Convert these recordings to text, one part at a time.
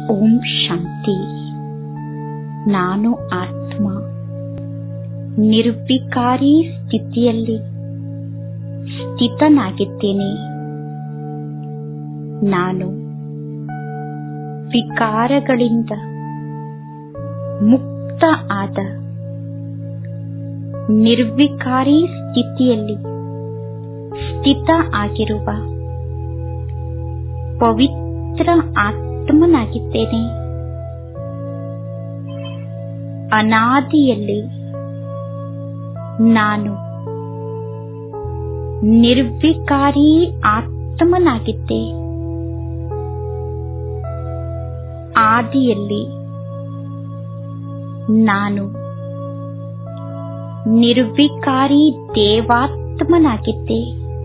ಓಂ ಶಾಂತಿ ನಾನು ಆತ್ಮ ನಿರ್ವಿಕಾರಿ ಸ್ಥಿತಿಯಲ್ಲಿ ಸ್ಥಿತನಾಗಿದ್ದೇನೆ ನಾನು ವಿಕಾರಗಳಿಂದ ಮುಕ್ತ ಆದ ನಿರ್ವಿಕಾರಿ ಸ್ಥಿತಿಯಲ್ಲಿ ಸ್ಥಿತ ಆಗಿರುವ ಪವಿತ್ರ ಆತ್ಮನಾಗಿದ್ದೇನೆ ಅನಾದಿಯಲ್ಲಿ ನಾನು ನಿರ್ವಿಕಾರಿ ಆತ್ಮನಾಗಿದ್ದೆ ಆದಿಯಲ್ಲಿ ನಾನು ನಿರ್ವಿಕಾರಿ ದೇವಾತ್ಮನಾಗಿದ್ದೆ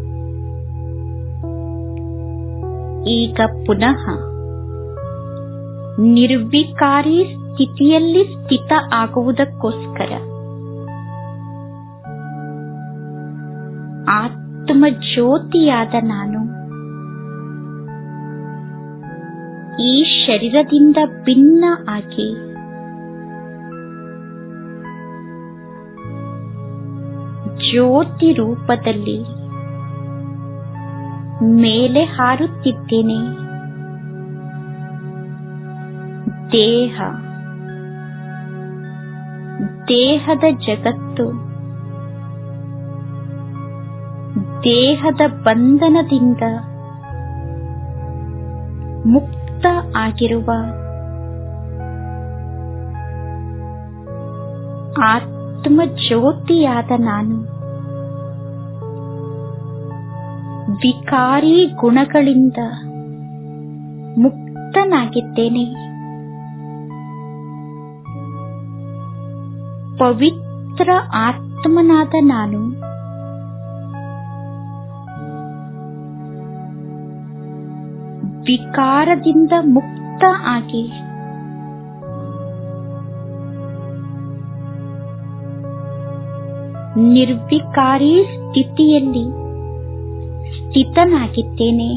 ಈಗ ಪುನಃ ನಿರ್ವಿಕಾರಿ ಸ್ಥಿತಿಯಲ್ಲಿ ಸ್ಥಿತ ಆಗುವುದಕ್ಕೋಸ್ಕರ ಆತ್ಮ ಜ್ಯೋತಿಯಾದ ನಾನು ಈ ಶರೀರದಿಂದ ಭಿನ್ನ ಆಗಿ ಜ್ಯೋತಿ ರೂಪದಲ್ಲಿ ಮೇಲೆ ಹಾರುತ್ತಿದ್ದೇನೆ ದೇಹ ದೇಹದ ಜಗತ್ತು ದೇಹದ ಬಂಧನದಿಂದ ಮುಕ್ತ ಆಗಿರುವ ಆತ್ಮ ಜ್ಯೋತಿಯಾದ ನಾನು ವಿಕಾರಿ ಗುಣಗಳಿಂದ ಮುಕ್ತನಾಗಿದ್ದೇನೆ ಪವಿತ್ರ ಆತ್ಮನಾದ ನಾನು ವಿಕಾರದಿಂದ ಮುಕ್ತ ಆಗಿ ನಿರ್ವಿಕಾರಿ ಸ್ಥಿತಿಯಲ್ಲಿ ಸ್ಥಿತನಾಗಿದ್ದೇನೆ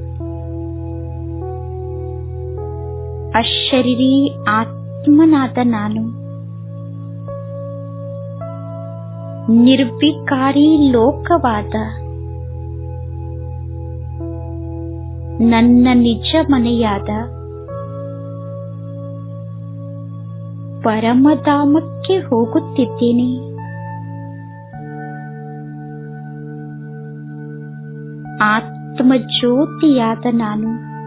ಅಶರೀರಿ ಆತ್ಮನಾದ ನಾನು ನಿರ್ವಿಕಾರಿ ಲೋಕವಾದ ನನ್ನ ನಿಜ ಮನೆಯಾದ ಪರಮಧಾಮಕ್ಕೆ ಹೋಗುತ್ತಿದ್ದೇನೆ ಆತ್ಮ ಜ್ಯೋತಿಯಾದ ನಾನು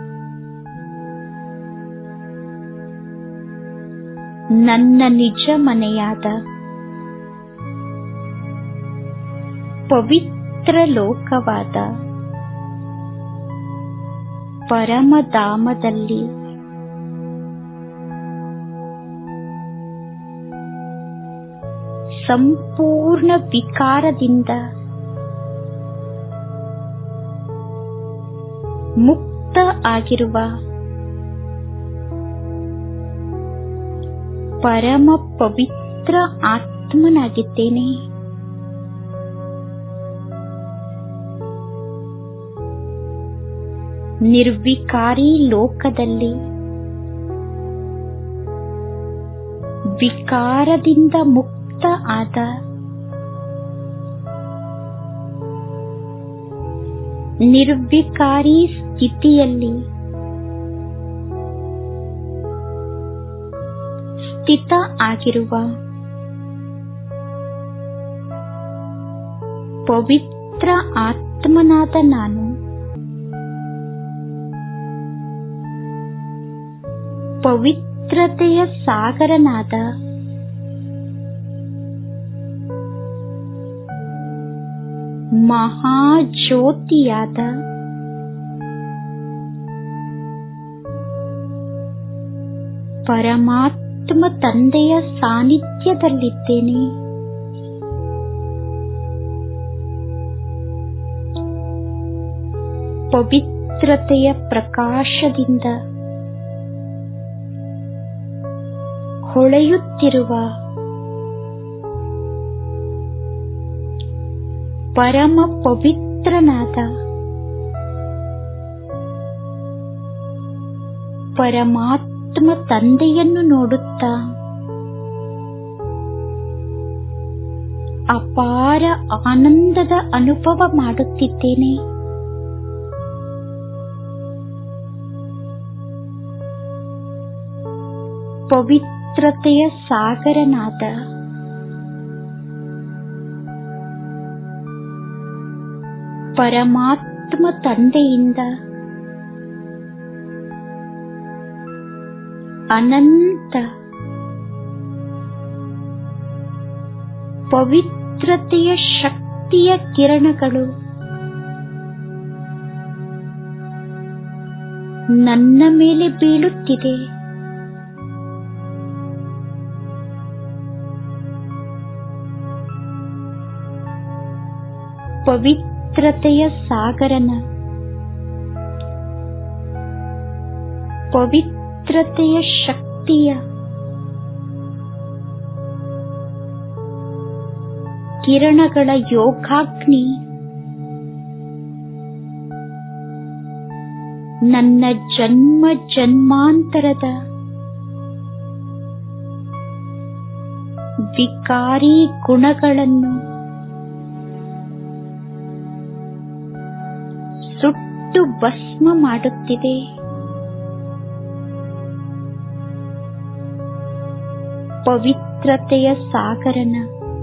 ನನ್ನ ನಿಜ ಮನೆಯಾದ ಪವಿತ್ರ ಲೋಕವಾದ ಪರಮಧಾಮದಲ್ಲಿ ಸಂಪೂರ್ಣ ವಿಕಾರದಿಂದ ಮುಕ್ತ ಆಗಿರುವ ಪರಮ ಪವಿತ್ರ ಆತ್ಮನಾಗಿದ್ದೇನೆ ನಿರ್ವಿಕಾರಿ ಲೋಕದಲ್ಲಿ ವಿಕಾರದಿಂದ ಮುಕ್ತ ಆದ ನಿರ್ವಿಕಾರಿ ಸ್ಥಿತಿಯಲ್ಲಿ ಸ್ಥಿತ ಆಗಿರುವ ಪವಿತ್ರ ಆತ್ಮನಾದ ನಾನು ಪವಿತ್ರತೆಯ ಸಾಗರನಾದ ಮಹಾಜ್ಯೋತಿಯಾದ ಪರಮಾತ್ಮ ತಂದೆಯ ಸಾನ್ನಿಧ್ಯದಲ್ಲಿದ್ದೇನೆ ಪವಿತ್ರತೆಯ ಪ್ರಕಾಶದಿಂದ ಹೊಳೆಯುತ್ತಿರುವ ಪರಮ ಪವಿತ್ರನಾದ ಪರಮಾತ್ಮ ಪರಮಾತ್ಮ ತಂದೆಯನ್ನು ನೋಡುತ್ತಾ ಅಪಾರ ಆನಂದದ ಅನುಭವ ಮಾಡುತ್ತಿದ್ದೇನೆ ಪವಿತ್ರತೆಯ ಸಾಗರನಾದ ಪರಮಾತ್ಮ ತಂದೆಯಿಂದ ಅನಂತ ಪವಿತ್ರತೆಯ ಶಕ್ತಿಯ ಕಿರಣಗಳು ನನ್ನ ಮೇಲೆ ಬೀಳುತ್ತಿದೆ ಪವಿತ್ರತೆಯ ಸಾಗರನ ಪವಿತ್ರತೆಯ ಶಕ್ತಿಯ ಕಿರಣಗಳ ಯೋಗಾಗ್ನಿ ನನ್ನ ಜನ್ಮ ಜನ್ಮಾಂತರದ ವಿಕಾರಿ ಗುಣಗಳನ್ನು ಸುಟ್ಟು ಭಸ್ಮ ಮಾಡುತ್ತಿದೆ ಪವಿತ್ರತೆಯ ಸಾಗರನ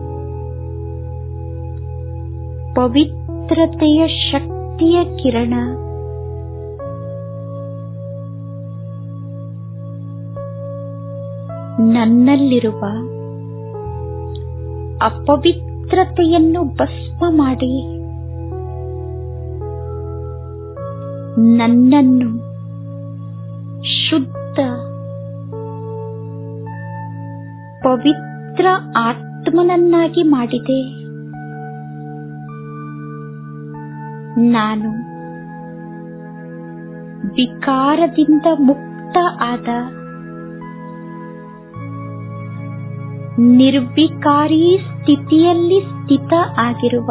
ಪವಿತ್ರತೆಯ ಶಕ್ತಿಯ ಕಿರಣ ನನ್ನಲ್ಲಿರುವ ಅಪವಿತ್ರತೆಯನ್ನು ಭಸ್ಮ ಮಾಡಿ ನನ್ನನ್ನು ಶುದ್ಧ ಪವಿತ್ರ ಆತ್ಮನನ್ನಾಗಿ ಮಾಡಿದೆ ನಾನು ವಿಕಾರದಿಂದ ಮುಕ್ತ ಆದ ನಿರ್ವಿಕಾರಿ ಸ್ಥಿತಿಯಲ್ಲಿ ಸ್ಥಿತ ಆಗಿರುವ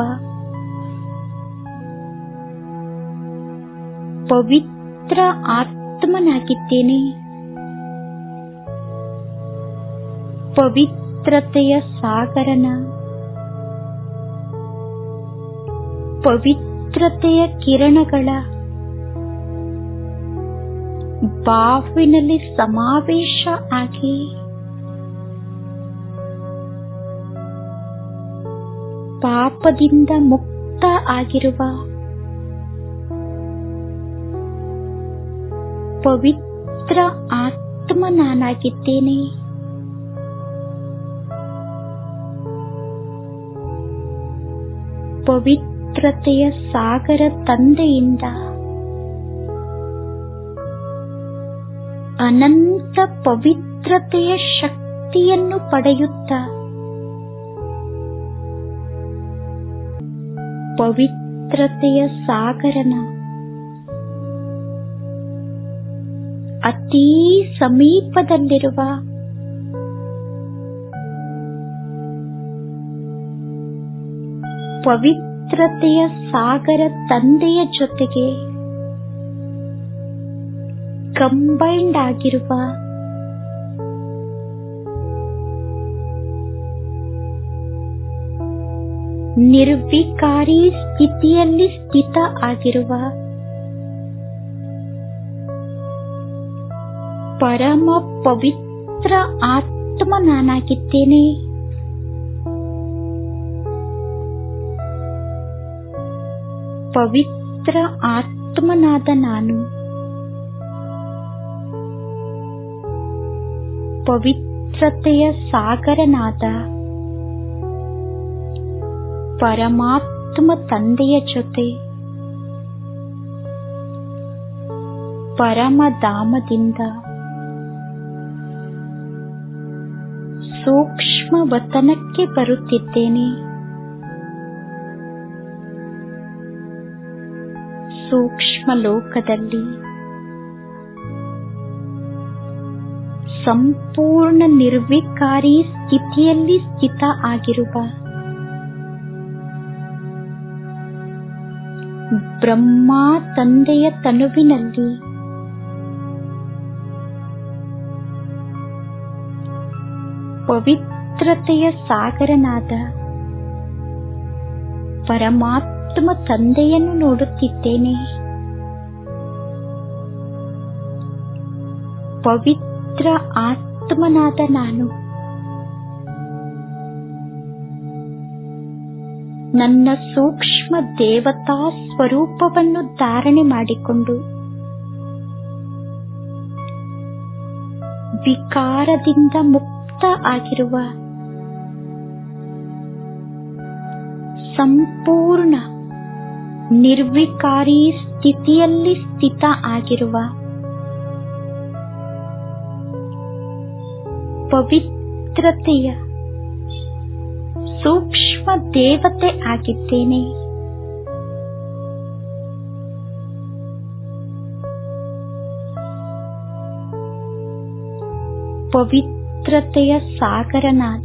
ಪವಿತ್ರ ಆತ್ಮನಾಗಿದ್ದೇನೆ ಪವಿತ್ರತೆಯ ಸಾಗರನ ಪವಿತ್ರತೆಯ ಕಿರಣಗಳ ಬಾವಿನಲ್ಲಿ ಸಮಾವೇಶ ಆಗಿ ಪಾಪದಿಂದ ಮುಕ್ತ ಆಗಿರುವ ಪವಿತ್ರ ಆತ್ಮ ನಾನಾಗಿದ್ದೇನೆ ಪವಿತ್ರತೆಯ ಸಾಗರ ತಂದೆಯಿಂದ ಅನಂತ ಪವಿತ್ರತೆಯ ಶಕ್ತಿಯನ್ನು ಪಡೆಯುತ್ತ ಪವಿತ್ರತೆಯ ಸಾಗರನ ಅತೀ ಸಮೀಪದಲ್ಲಿರುವ ಪವಿತ್ರತೆಯ ಸಾಗರ ತಂದೆಯ ಜೊತೆಗೆ ಕಂಬೈಂಡ್ ಆಗಿರುವ ನಿರ್ವಿಕಾರಿ ಸ್ಥಿತಿಯಲ್ಲಿ ಸ್ಥಿತ ಆಗಿರುವ ಪರಮ ಪವಿತ್ರ ಆತ್ಮ ನಾನಾಗಿದ್ದೇನೆ ಪವಿತ್ರ ಆತ್ಮನಾದ ನಾನು ಪವಿತ್ರತೆಯ ಸಾಗರನಾದ ಪರಮಾತ್ಮ ತಂದೆಯ ಜೊತೆ ಪರಮಧಾಮದಿಂದ ಸೂಕ್ಷ್ಮ ವತನಕ್ಕೆ ಬರುತ್ತಿದ್ದೇನೆ ಸೂಕ್ಷ್ಮ ಲೋಕದಲ್ಲಿ ಸಂಪೂರ್ಣ ನಿರ್ವಿಕಾರಿ ಸ್ಥಿತಿಯಲ್ಲಿ ಸ್ಥಿತ ಆಗಿರುವ ಬ್ರಹ್ಮ ತಂದೆಯ ತನುವಿನಲ್ಲಿ ಪವಿತ್ರತೆಯ ಸಾಗರನಾದ ಪರಮಾತ್ಮ ತಂದೆಯನ್ನು ನೋಡುತ್ತಿದ್ದೇನೆ ಪವಿತ್ರ ಆತ್ಮನಾದ ನಾನು ನನ್ನ ಸೂಕ್ಷ್ಮ ದೇವತಾ ಸ್ವರೂಪವನ್ನು ಧಾರಣೆ ಮಾಡಿಕೊಂಡು ವಿಕಾರದಿಂದ ಮುಕ್ತ ಆಗಿರುವ ಸಂಪೂರ್ಣ ನಿರ್ವಿಕಾರಿ ಸ್ಥಿತಿಯಲ್ಲಿ ಸ್ಥಿತ ಆಗಿರುವ ಪವಿತ್ರತೆಯ ಸೂಕ್ಷ್ಮ ದೇವತೆ ಆಗಿದ್ದೇನೆ ಪವಿತ್ರತೆಯ ಸಾಗರನಾದ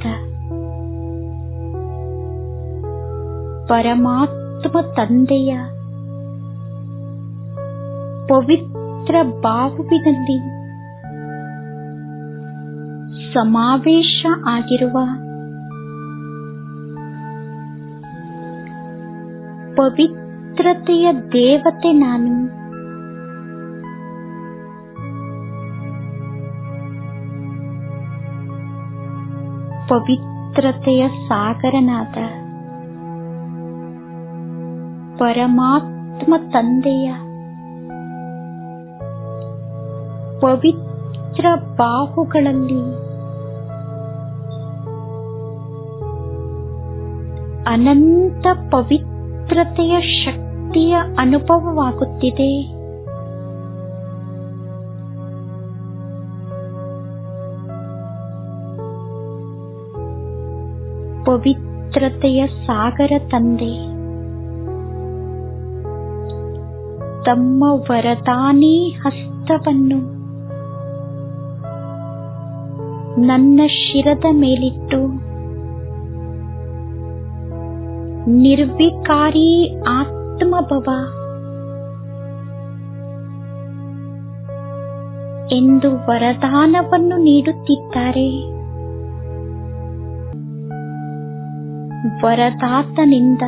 ಪರಮಾತ್ಮ ತಂದೆಯ ಪವಿತ್ರ ಬಾಹುವಿನಲ್ಲಿ ಸಮಾವೇಶ ಆಗಿರುವ ಪವಿತ್ರತೆಯ ದೇವತೆ ನಾನು ಪವಿತ್ರತೆಯ ಸಾಗರನಾದ ಪರಮಾತ್ಮ ತಂದೆಯ ಪವಿತ್ರ ಬಾಹುಗಳಲ್ಲಿ ಅನಂತ ಪವಿತ್ರತೆಯ ಶಕ್ತಿಯ ಅನುಭವವಾಗುತ್ತಿದೆ ಪವಿತ್ರತೆಯ ಸಾಗರ ತಂದೆ ತಮ್ಮ ವರದಾನಿ ಹಸ್ತವನ್ನು ನನ್ನ ಶಿರದ ಮೇಲಿಟ್ಟು ನಿರ್ವಿಕಾರಿ ಆತ್ಮಭವ ಎಂದು ವರದಾನವನ್ನು ನೀಡುತ್ತಿದ್ದಾರೆ ವರದಾತನಿಂದ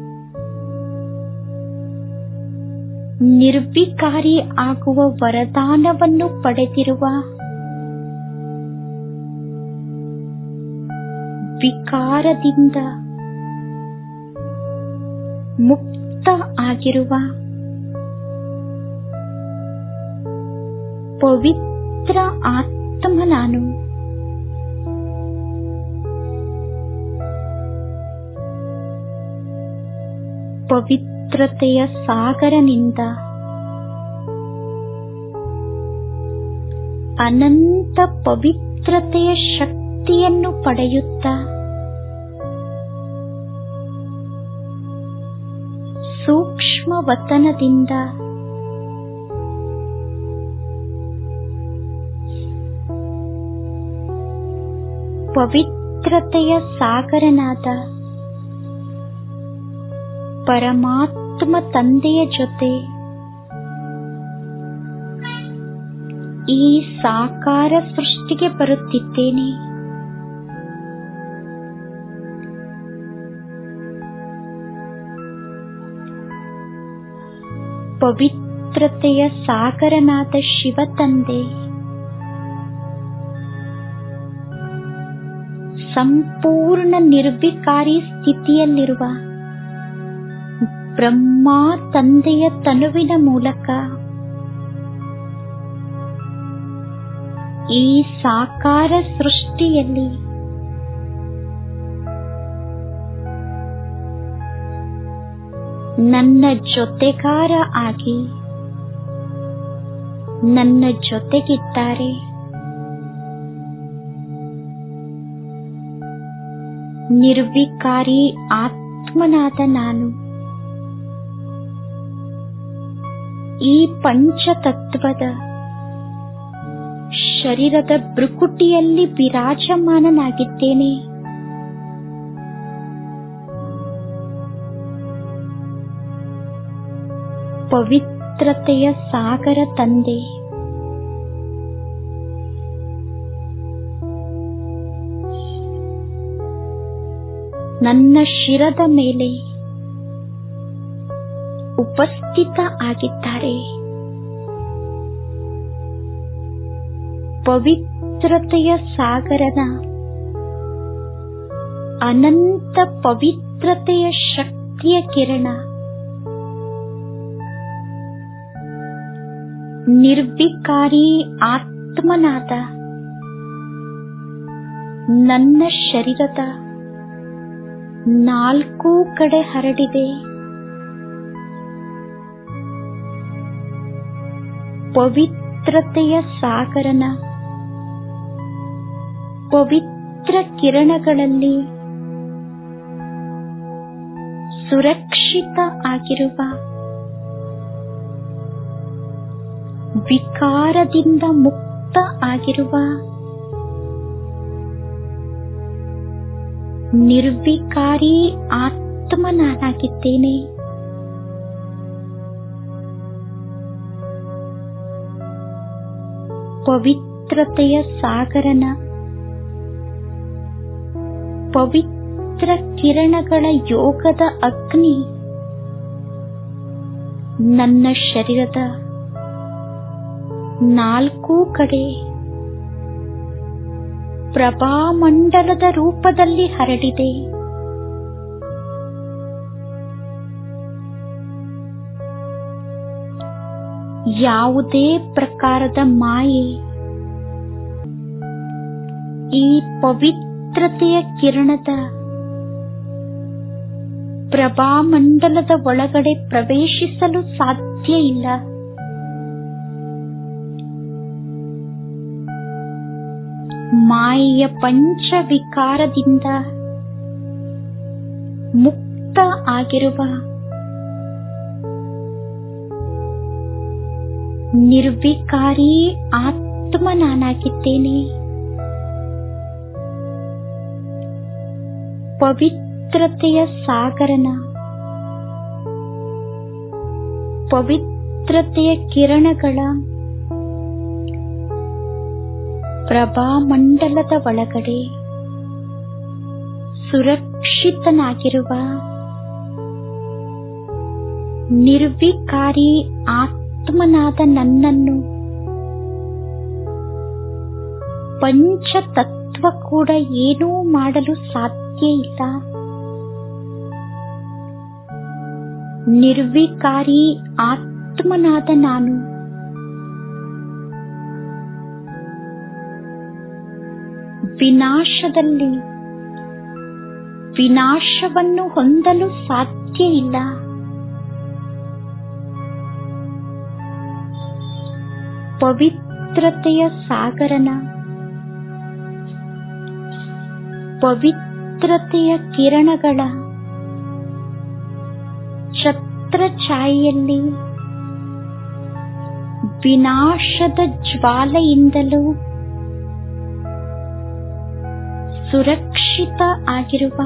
ನಿರ್ವಿಕಾರಿ ಆಗುವ ವರದಾನವನ್ನು ಪಡೆದಿರುವ ವಿಕಾರದಿಂದ ಮುಕ್ತ ಆಗಿರುವ ಪವಿತ್ರ ಆತ್ಮ ನಾನು ಪವಿತ್ರತೆಯ ಸಾಗರನಿಂದ ಅನಂತ ಪವಿತ್ರತೆಯ ಶಕ್ತಿಯನ್ನು ಪಡೆಯುತ್ತಾ ಸೂಕ್ಷ್ಮ ವತನದಿಂದ ಪವಿತ್ರತೆಯ ಸಾಗರನಾದ ಪರಮಾತ್ಮ ತಂದೆಯ ಜೊತೆ ಈ ಸಾಕಾರ ಸೃಷ್ಟಿಗೆ ಬರುತ್ತಿದ್ದೇನೆ ಪವಿತ್ರತೆಯ ಸಾಗರನಾದ ಶಿವ ತಂದೆ ಸಂಪೂರ್ಣ ನಿರ್ವಿಕಾರಿ ಸ್ಥಿತಿಯಲ್ಲಿರುವ ಬ್ರಹ್ಮ ತಂದೆಯ ತನುವಿನ ಮೂಲಕ ಈ ಸಾಕಾರ ಸೃಷ್ಟಿಯಲ್ಲಿ ನನ್ನ ಜೊತೆಗಾರ ಆಗಿ ನನ್ನ ಜೊತೆಗಿದ್ದಾರೆ ನಿರ್ವಿಕಾರಿ ಆತ್ಮನಾದ ನಾನು ಈ ಪಂಚತತ್ವದ ಶರೀರದ ಬೃಕುಟಿಯಲ್ಲಿ ವಿರಾಜಮಾನನಾಗಿದ್ದೇನೆ ಪವಿತ್ರತೆಯ ಸಾಗರ ತಂದೆ ನನ್ನ ಶಿರದ ಮೇಲೆ ಉಪಸ್ಥಿತ ಆಗಿದ್ದಾರೆ ಪವಿತ್ರತೆಯ ಸಾಗರನ ಅನಂತ ಪವಿತ್ರತೆಯ ಶಕ್ತಿಯ ಕಿರಣ ನಿರ್ವಿಕಾರಿ ಆತ್ಮನಾದ ನನ್ನ ಶರೀರದ ನಾಲ್ಕೂ ಕಡೆ ಹರಡಿದೆ ಪವಿತ್ರತೆಯ ಸಾಗರನ ಪವಿತ್ರ ಕಿರಣಗಳಲ್ಲಿ ಸುರಕ್ಷಿತ ಆಗಿರುವ ವಿಕಾರದಿಂದ ಮುಕ್ತ ಆಗಿರುವ ನಿರ್ವಿಕಾರಿ ಆತ್ಮ ನಾನಾಗಿದ್ದೇನೆ ಪವಿತ್ರತೆಯ ಸಾಗರನ ಪವಿತ್ರ ಕಿರಣಗಳ ಯೋಗದ ಅಗ್ನಿ ನನ್ನ ಶರೀರದ ನಾಲ್ಕೂ ಕಡೆ ಪ್ರಭಾಮಂಡಲದ ರೂಪದಲ್ಲಿ ಹರಡಿದೆ ಯಾವುದೇ ಪ್ರಕಾರದ ಮಾಯೆ ಈ ಪವಿತ್ರತೆಯ ಕಿರಣದ ಪ್ರಭಾಮಂಡಲದ ಒಳಗಡೆ ಪ್ರವೇಶಿಸಲು ಸಾಧ್ಯ ಇಲ್ಲ ಮಾಯೆಯ ಪಂಚವಿಕಾರದಿಂದ ಮುಕ್ತ ಆಗಿರುವ ನಿರ್ವಿಕಾರಿ ಆತ್ಮ ನಾನಾಗಿದ್ದೇನೆ ಪವಿತ್ರತೆಯ ಸಾಗರನ ಪವಿತ್ರತೆಯ ಕಿರಣಗಳ ಪ್ರಭಾಮಂಡಲದ ಒಳಗಡೆ ಸುರಕ್ಷಿತನಾಗಿರುವ ನಿರ್ವಿಕಾರಿ ಆತ್ಮನಾದ ನನ್ನನ್ನು ಪಂಚತತ್ವ ಕೂಡ ಏನೂ ಮಾಡಲು ಸಾಧ್ಯ ಇಲ್ಲ ನಿರ್ವಿಕಾರಿ ಆತ್ಮನಾದ ನಾನು ವಿನಾಶದಲ್ಲಿ ವಿನಾಶವನ್ನು ಹೊಂದಲು ಸಾಧ್ಯ ಇಲ್ಲ ಪವಿತ್ರತೆಯ ಸಾಗರನ ಪವಿತ್ರತೆಯ ಕಿರಣಗಳ ಛತ್ರ ಛಾಯೆಯಲ್ಲಿ ವಿನಾಶದ ಜ್ವಾಲೆಯಿಂದಲೂ ಸುರಕ್ಷಿತ ಆಗಿರುವ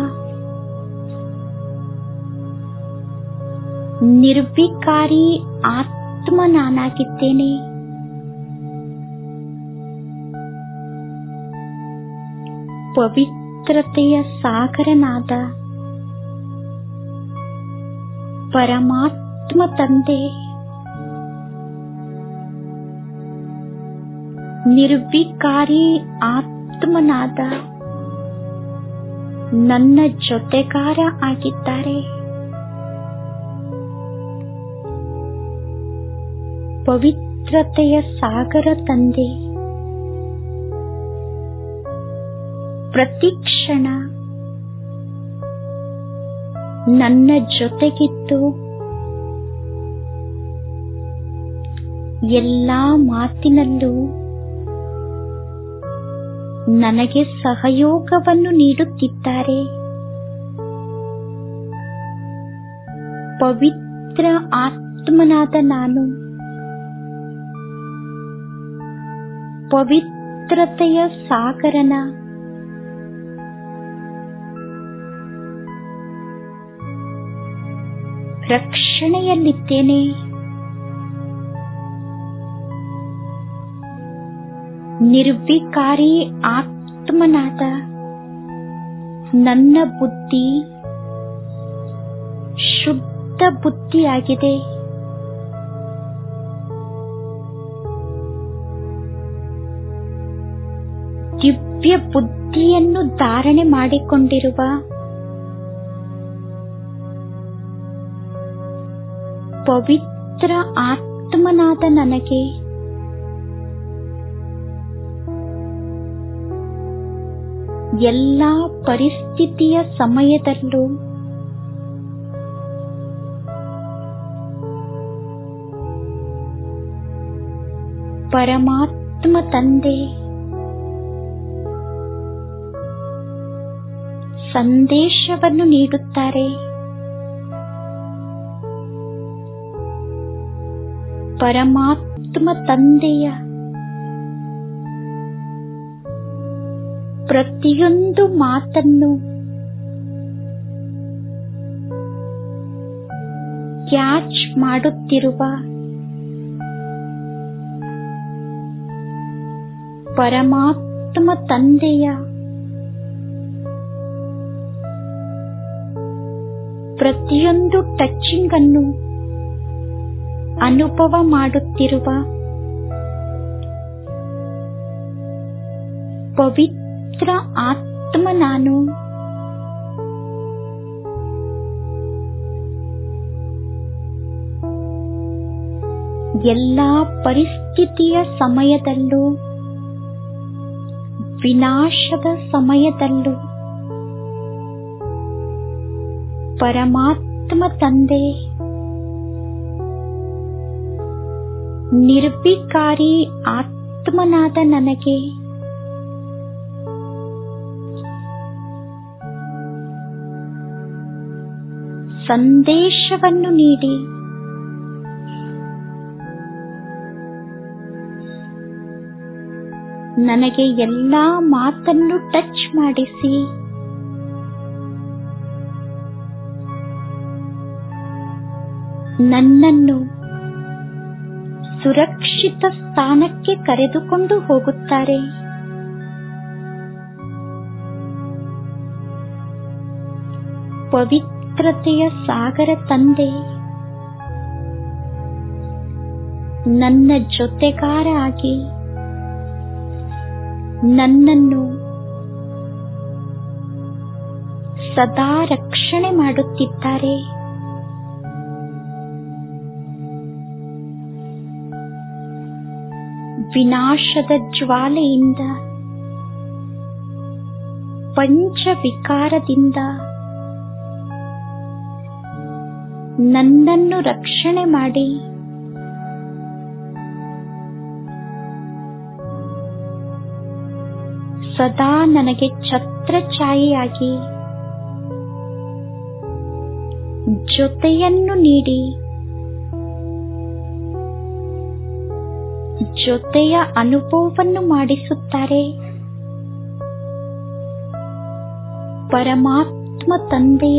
ನಿರ್ವಿಕಾರಿ ಆತ್ಮ ನಾನಾಗಿದ್ದೇನೆ ಪವಿತ್ರತೆಯ ಸಾಗರನಾದ ಪರಮಾತ್ಮ ತಂದೆ ನಿರ್ವಿಕಾರಿ ಆತ್ಮನಾದ ನನ್ನ ಜೊತೆಗಾರ ಆಗಿದ್ದಾರೆ ಪವಿತ್ರತೆಯ ಸಾಗರ ತಂದೆ ಪ್ರತಿಕ್ಷಣ ನನ್ನ ಜೊತೆಗಿದ್ದು ಎಲ್ಲಾ ಮಾತಿನಲ್ಲೂ ನನಗೆ ಸಹಯೋಗವನ್ನು ನೀಡುತ್ತಿದ್ದಾರೆ ಪವಿತ್ರ ಆತ್ಮನಾದ ನಾನು ಪವಿತ್ರತೆಯ ಸಾಗರನ ರಕ್ಷಣೆಯಲ್ಲಿದ್ದೇನೆ ನಿರ್ವಿಕಾರಿ ಆತ್ಮನಾದ ನನ್ನ ಬುದ್ಧಿ ಶುದ್ಧ ಬುದ್ಧಿಯಾಗಿದೆ ದಿವ್ಯ ಬುದ್ಧಿಯನ್ನು ಧಾರಣೆ ಮಾಡಿಕೊಂಡಿರುವ ಪವಿತ್ರ ಆತ್ಮನಾದ ನನಗೆ ಎಲ್ಲಾ ಪರಿಸ್ಥಿತಿಯ ಸಮಯದಲ್ಲೂ ಪರಮಾತ್ಮ ತಂದೆ ಸಂದೇಶವನ್ನು ನೀಡುತ್ತಾರೆ ಪರಮಾತ್ಮ ತಂದೆಯ ಪ್ರತಿಯೊಂದು ಮಾತನ್ನು ಕ್ಯಾಚ್ ಮಾಡುತ್ತಿರುವ ಪರಮಾತ್ಮ ತಂದೆಯ ಪ್ರತಿಯೊಂದು ಟಚಿಂಗ್ ಅನ್ನು ಅನುಭವ ಮಾಡುತ್ತಿರುವ ಪವಿತ್ರ ಆತ್ಮ ನಾನು ಎಲ್ಲಾ ಪರಿಸ್ಥಿತಿಯ ಸಮಯದಲ್ಲೂ ವಿನಾಶದ ಸಮಯದಲ್ಲೂ ಪರಮಾತ್ಮ ತಂದೆ ನಿರ್ವಿಕಾರಿ ಆತ್ಮನಾದ ನನಗೆ ಸಂದೇಶವನ್ನು ನೀಡಿ ನನಗೆ ಎಲ್ಲಾ ಮಾತನ್ನು ಟಚ್ ಮಾಡಿಸಿ ನನ್ನನ್ನು ಸುರಕ್ಷಿತ ಸ್ಥಾನಕ್ಕೆ ಕರೆದುಕೊಂಡು ಹೋಗುತ್ತಾರೆ ಪವಿತ್ರತೆಯ ಸಾಗರ ತಂದೆ ನನ್ನ ಜೊತೆಗಾರ ಆಗಿ ನನ್ನನ್ನು ಸದಾ ರಕ್ಷಣೆ ಮಾಡುತ್ತಿದ್ದಾರೆ ವಿನಾಶದ ಜ್ವಾಲೆಯಿಂದ ಪಂಚವಿಕಾರದಿಂದ ನನ್ನನ್ನು ರಕ್ಷಣೆ ಮಾಡಿ ಸದಾ ನನಗೆ ಛತ್ರಛಾಯೆಯಾಗಿ ಜೊತೆಯನ್ನು ನೀಡಿ ಜೊತೆಯ ಅನುಭವವನ್ನು ಮಾಡಿಸುತ್ತಾರೆ ಪರಮಾತ್ಮ ತಂದೆಯ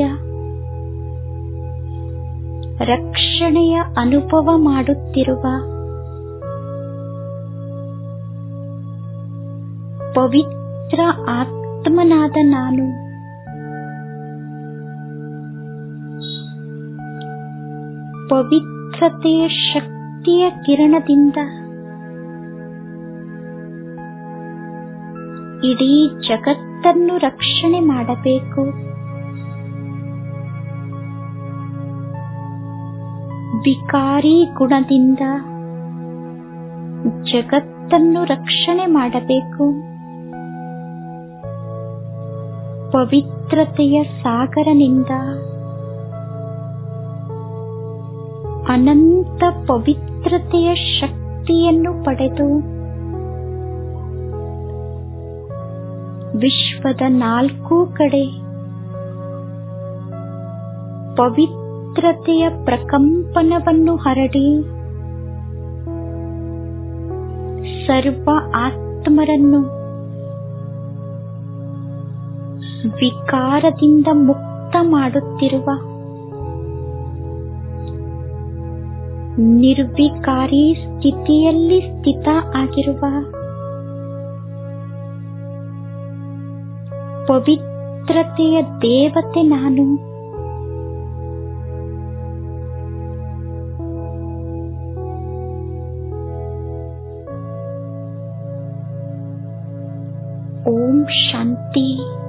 ರಕ್ಷಣೆಯ ಅನುಭವ ಮಾಡುತ್ತಿರುವ ಪವಿತ್ರ ಆತ್ಮನಾದ ನಾನು ಪವಿತ್ರತೆಯ ಶಕ್ತಿಯ ಕಿರಣದಿಂದ ಇಡೀ ಜಗತ್ತನ್ನು ರಕ್ಷಣೆ ಮಾಡಬೇಕು ವಿಕಾರಿ ಗುಣದಿಂದ ಜಗತ್ತನ್ನು ರಕ್ಷಣೆ ಮಾಡಬೇಕು ಪವಿತ್ರತೆಯ ಸಾಗರನಿಂದ ಅನಂತ ಪವಿತ್ರತೆಯ ಶಕ್ತಿಯನ್ನು ಪಡೆದು ವಿಶ್ವದ ನಾಲ್ಕೂ ಕಡೆ ಪವಿತ್ರತೆಯ ಪ್ರಕಂಪನವನ್ನು ಹರಡಿ ಸರ್ವ ಆತ್ಮರನ್ನು ವಿಕಾರದಿಂದ ಮುಕ್ತ ಮಾಡುತ್ತಿರುವ ನಿರ್ವಿಕಾರಿ ಸ್ಥಿತಿಯಲ್ಲಿ ಸ್ಥಿತ ಆಗಿರುವ ಪವಿತ್ರತೆಯ ದೇವತೆ ನಾನು ಓಂ ಶಾಂತಿ